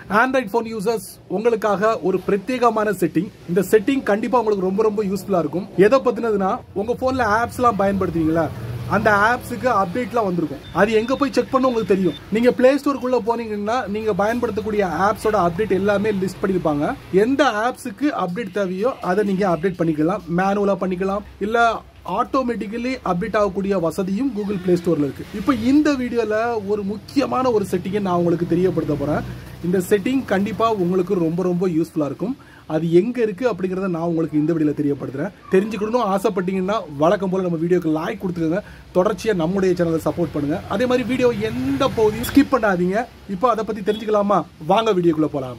Android phone users உங்களுக்காக ஒரு பிரத்யேகமான செட்டிங் இந்த செட்டிங் கண்டிப்பா உங்களுக்கு ரொம்ப ரொம்ப யூஸ்ஃபுல்லா இருக்கும் எதை பத்தினதுன்னா உங்க போன்ல ஆப்ஸ் எல்லாம் பயன்படுத்துவீங்களா அந்த ஆப்ஸுக்கு அப்டேட்லாம் வந்திருக்கும் அது எங்க போய் செக் பண்ண உங்களுக்கு தெரியும் நீங்க பிளே ஸ்டோருக்குள்ள போனீங்கன்னா நீங்க பயன்படுத்தக்கூடிய ஆப்ஸோட அப்டேட் எல்லாமே லிஸ்ட் பண்ணிருப்பாங்க எந்த ஆப்ஸுக்கு அப்டேட் தேவையோ அதை நீங்க அப்டேட் பண்ணிக்கலாம் மேனுவலா பண்ணிக்கலாம் இல்ல ஆட்டோமேட்டிக்கலி அப்டேட் ஆகக்கூடிய வசதியும் கூகுள் பிளே ஸ்டோர்ல இருக்கு இப்போ இந்த வீடியோல ஒரு முக்கியமான ஒரு செட்டிங்கை நான் உங்களுக்கு தெரியப்படுத்த போறேன் இந்த செட்டிங் கண்டிப்பா உங்களுக்கு ரொம்ப ரொம்ப யூஸ்ஃபுல்லா இருக்கும் அது எங்க இருக்கு அப்படிங்கறத நான் உங்களுக்கு இந்த வீடியோல தெரியப்படுத்துறேன் தெரிஞ்சுக்கணும் ஆசைப்பட்டீங்கன்னா வழக்கம் போல நம்ம வீடியோக்கு லைக் கொடுத்துக்கோங்க தொடர்ச்சியா நம்முடைய சேனலை சப்போர்ட் பண்ணுங்க அதே மாதிரி வீடியோ எந்த பகுதியும் ஸ்கிப் பண்ணாதீங்க இப்போ அதை பத்தி தெரிஞ்சுக்கலாமா வாங்க வீடியோக்குள்ள போலாம்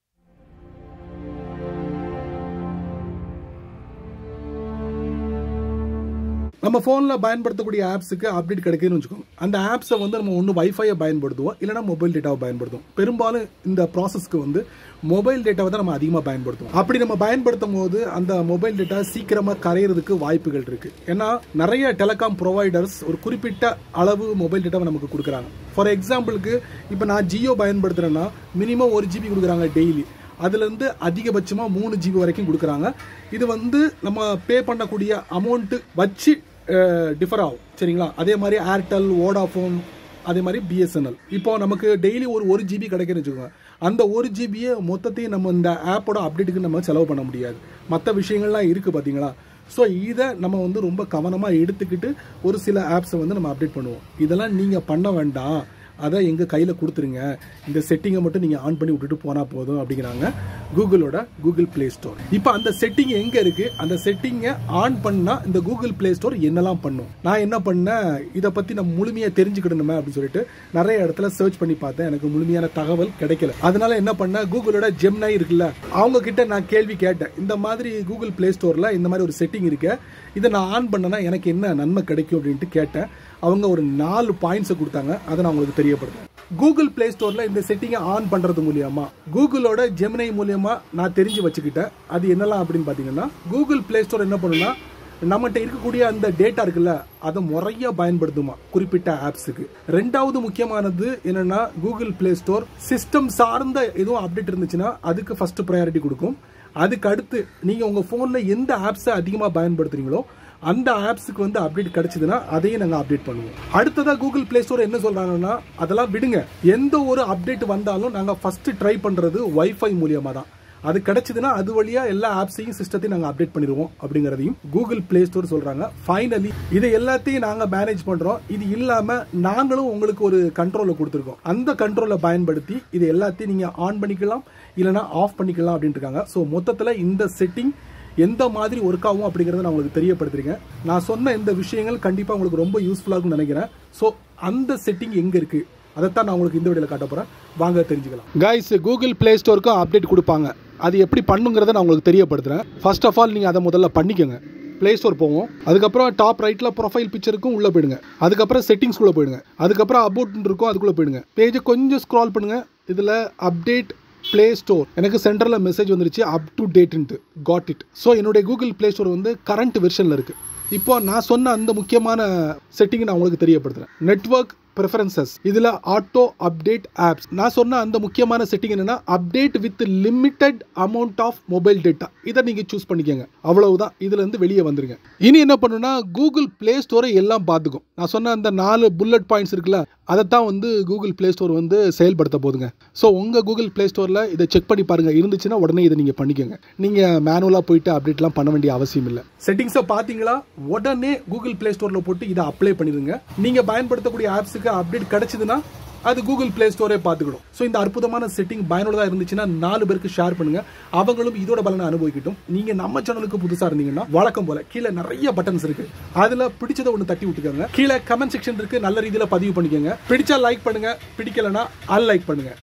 நம்ம ஃபோனில் பயன்படுத்தக்கூடிய ஆப்ஸுக்கு அப்டேட் கிடைக்குதுன்னு வச்சுக்கோங்க அந்த ஆப்ஸை வந்து நம்ம ஒன்று வைஃபையை பயன்படுத்துவோம் இல்லைனா மொபைல் டேட்டாவை பயன்படுத்துவோம் பெரும்பாலும் இந்த ப்ராசஸ்க்கு வந்து மொபைல் டேட்டாவை தான் நம்ம அதிகமாக பயன்படுத்துவோம் அப்படி நம்ம பயன்படுத்தும் போது அந்த மொபைல் டேட்டா சீக்கிரமாக கரையிறதுக்கு வாய்ப்புகள் இருக்கு ஏன்னா நிறைய டெலிகாம் ப்ரொவைடர்ஸ் ஒரு குறிப்பிட்ட அளவு மொபைல் டேட்டாவை நமக்கு கொடுக்குறாங்க ஃபார் எக்ஸாம்பிளுக்கு இப்போ நான் ஜியோ பயன்படுத்துறேன்னா மினிமம் ஒரு ஜிபி கொடுக்குறாங்க டெய்லி அதுலேருந்து அதிகபட்சமாக மூணு ஜிபி வரைக்கும் கொடுக்குறாங்க இது வந்து நம்ம பே பண்ணக்கூடிய அமௌண்ட்டு வச்சு டிஃபர் ஆகும் சரிங்களா அதே மாதிரி ஏர்டெல் வோடாஃபோன் அதே மாதிரி பிஎஸ்என்எல் இப்போ நமக்கு டெய்லி ஒரு ஒரு ஜிபி கிடைக்குன்னு வச்சுக்கோங்க அந்த ஒரு ஜிபியை மொத்தத்தையும் நம்ம இந்த ஆப்போட அப்டேட்டுக்கு நம்ம செலவு பண்ண முடியாது மற்ற விஷயங்கள்லாம் இருக்குது பார்த்தீங்களா ஸோ இதை நம்ம வந்து ரொம்ப கவனமாக எடுத்துக்கிட்டு ஒரு சில ஆப்ஸை வந்து நம்ம அப்டேட் பண்ணுவோம் இதெல்லாம் நீங்கள் பண்ண வேண்டாம் அதை எங்கள் கையில் கொடுத்துருங்க இந்த செட்டிங்கை மட்டும் நீங்கள் ஆன் பண்ணி விட்டுட்டு போனால் போதும் அப்படிங்கிறாங்க கூகுளோட கூகுள் ப்ளே ஸ்டோர் இப்போ அந்த செட்டிங் எங்கே இருக்குது அந்த செட்டிங்கை ஆன் பண்ணால் இந்த கூகுள் ப்ளே ஸ்டோர் என்னெல்லாம் பண்ணும் நான் என்ன பண்ணேன் இதை பற்றி நம்ம முழுமையாக தெரிஞ்சுக்கிடணுமே அப்படின்னு சொல்லிட்டு நிறைய இடத்துல சர்ச் பண்ணி பார்த்தேன் எனக்கு முழுமையான தகவல் கிடைக்கல அதனால என்ன பண்ணேன் கூகுளோட ஜெம்னாய் இருக்குல்ல அவங்க கிட்ட நான் கேள்வி கேட்டேன் இந்த மாதிரி கூகுள் ப்ளே ஸ்டோரில் இந்த மாதிரி ஒரு செட்டிங் இருக்கு இதை நான் ஆன் பண்ணனா எனக்கு என்ன நன்மை கிடைக்கும் அப்படின்ட்டு கேட்டேன் அவங்க ஒரு நாலு பாயிண்ட்ஸை கொடுத்தாங்க அதை நான் உங்களுக்கு தெரியப்படுத்தேன் கூகுள் பிளே ஸ்டோர்ல இந்த செட்டிங்கை ஆன் பண்றது மூலியமா கூகுளோட ஜெமினை மூலியமா நான் தெரிஞ்சு வச்சுக்கிட்டேன் அது என்னலாம் அப்படின்னு பாத்தீங்கன்னா கூகுள் பிளே ஸ்டோர் என்ன பண்ணுன்னா நம்மகிட்ட இருக்கக்கூடிய அந்த டேட்டா இருக்குல்ல அதை முறையா பயன்படுத்துமா குறிப்பிட்ட ஆப்ஸுக்கு ரெண்டாவது முக்கியமானது என்னன்னா கூகுள் பிளே ஸ்டோர் சிஸ்டம் சார்ந்த எதுவும் அப்டேட் இருந்துச்சுன்னா அதுக்கு ஃபர்ஸ்ட் ப்ரையாரிட்டி கொடுக்கும் அதுக்கு அடுத்து நீங்க உங்க போன்ல எந்த ஆப்ஸை அதிகமாக பயன்படுத்துறீங்களோ அந்த ஆப்ஸுக்கு வந்து அப்டேட் கிடைச்சதுன்னா அதையும் நாங்கள் அப்டேட் பண்ணுவோம் அடுத்ததா கூகுள் பிளே ஸ்டோர் என்ன சொல்றாங்கன்னா அதெல்லாம் விடுங்க எந்த ஒரு அப்டேட் வந்தாலும் நாங்கள் ஃபர்ஸ்ட் ட்ரை பண்றது வைஃபை மூலியமா தான் அது கிடைச்சதுன்னா அது வழியா எல்லா ஆப்ஸையும் சிஸ்டத்தையும் நாங்கள் அப்டேட் பண்ணிடுவோம் அப்படிங்கிறதையும் கூகுள் பிளே ஸ்டோர் சொல்றாங்க ஃபைனலி இதை எல்லாத்தையும் நாங்கள் மேனேஜ் பண்றோம் இது இல்லாம நாங்களும் உங்களுக்கு ஒரு கண்ட்ரோலை கொடுத்துருக்கோம் அந்த கண்ட்ரோலை பயன்படுத்தி இது எல்லாத்தையும் நீங்க ஆன் பண்ணிக்கலாம் இல்லைன்னா ஆஃப் பண்ணிக்கலாம் அப்படின்னு இருக்காங்க ஸோ மொத்தத்தில் இந்த செட்டிங் எந்த மாதிரி ஒர்க் ஆகும் அப்படிங்கறத நான் உங்களுக்கு தெரியப்படுத்துறேன் நான் சொன்ன இந்த விஷயங்கள் கண்டிப்பா உங்களுக்கு ரொம்ப யூஸ்ஃபுல்லா இருக்கும்னு நினைக்கிறேன் ஸோ அந்த செட்டிங் எங்க இருக்கு அதைத்தான் நான் உங்களுக்கு இந்த வீடியோல காட்ட போறேன் வாங்க தெரிஞ்சுக்கலாம் கைஸ் கூகுள் பிளே ஸ்டோருக்கும் அப்டேட் கொடுப்பாங்க அது எப்படி பண்ணுங்கிறத நான் உங்களுக்கு தெரியப்படுத்துறேன் ஃபர்ஸ்ட் ஆஃப் ஆல் நீங்க அதை முதல்ல பண்ணிக்கோங்க ப்ளே ஸ்டோர் போவோம் அதுக்கப்புறம் டாப் ரைட்டில் ப்ரொஃபைல் பிக்சருக்கும் உள்ளே போயிடுங்க அதுக்கப்புறம் செட்டிங்ஸ்குள்ளே போயிடுங்க அதுக்கப்புறம் அபவுட் இருக்கும் அதுக்குள்ளே போயிடுங்க பேஜை கொஞ்சம் ஸ்க்ரால் பண்ணுங்க இதில் அப்டேட் ப்ளே ஸ்டோர் எனக்கு சென்டரில் மெசேஜ் வந்துருச்சு அப் டு டேட்டுன்ட்டு காட் இட் ஸோ என்னுடைய கூகுள் ப்ளே ஸ்டோர் வந்து கரண்ட் வெர்ஷனில் இருக்குது இப்போ நான் சொன்ன அந்த முக்கியமான செட்டிங் நான் உங்களுக்கு தெரியப்படுத்துகிறேன் நெட்ஒர்க் ப்ரிஃபரன்சஸ் இதில் ஆட்டோ அப்டேட் ஆப்ஸ் நான் சொன்ன அந்த முக்கியமான செட்டிங் என்னன்னா update with limited amount of mobile data இதை நீங்கள் சூஸ் பண்ணிக்கோங்க அவ்வளவுதான் இதுலேருந்து வெளியே வந்துருங்க இனி என்ன பண்ணுன்னா கூகுள் ப்ளே ஸ்டோரை எல்லாம் பார்த்துக்கும் நான் சொன்ன அந்த நாலு புல்லட் பாயிண்ட்ஸ் இருக்குல்ல அதைத்தான் வந்து கூகுள் ப்ளே ஸ்டோர் வந்து செயல்படுத்த போதுங்க ஸோ உங்கள் கூகுள் ப்ளே ஸ்டோரில் இதை செக் பண்ணி பாருங்கள் இருந்துச்சுன்னா உடனே இதை நீங்கள் பண்ணிக்கோங்க நீங்கள் மேனுவலாக போயிட்டு அப்டேட்லாம் பண்ண வேண்டிய அவசியம் இல்லை செட்டிங்ஸை பார்த்தீங்களா உடனே கூகுள் ப்ளே ஸ்டோரில் போட்டு இதை அப்ளை பண்ணிடுங்க நீங்கள் பயன்படுத்தக்கூடிய ஆப்ஸுக்கு அப்டேட் கிடைச்சதுன்னா அது கூகுள் பிளே ஸ்டோரே பார்த்துக்கிடும் ஸோ இந்த அற்புதமான செட்டிங் பயனுள்ளதாக இருந்துச்சுன்னா நாலு பேருக்கு ஷேர் பண்ணுங்க அவங்களும் இதோட பலனை அனுபவிக்கட்டும் நீங்க நம்ம சேனலுக்கு புதுசா இருந்தீங்கன்னா வழக்கம் போல கீழே நிறைய பட்டன்ஸ் இருக்கு அதுல பிடிச்சதை ஒன்று தட்டி விட்டுக்கோங்க கீழே கமெண்ட் செக்ஷன் இருக்கு நல்ல ரீதியில பதிவு பண்ணிக்கோங்க பிடிச்சா லைக் பண்ணுங்க பிடிக்கலனா அன்லைக் பண்ணுங்க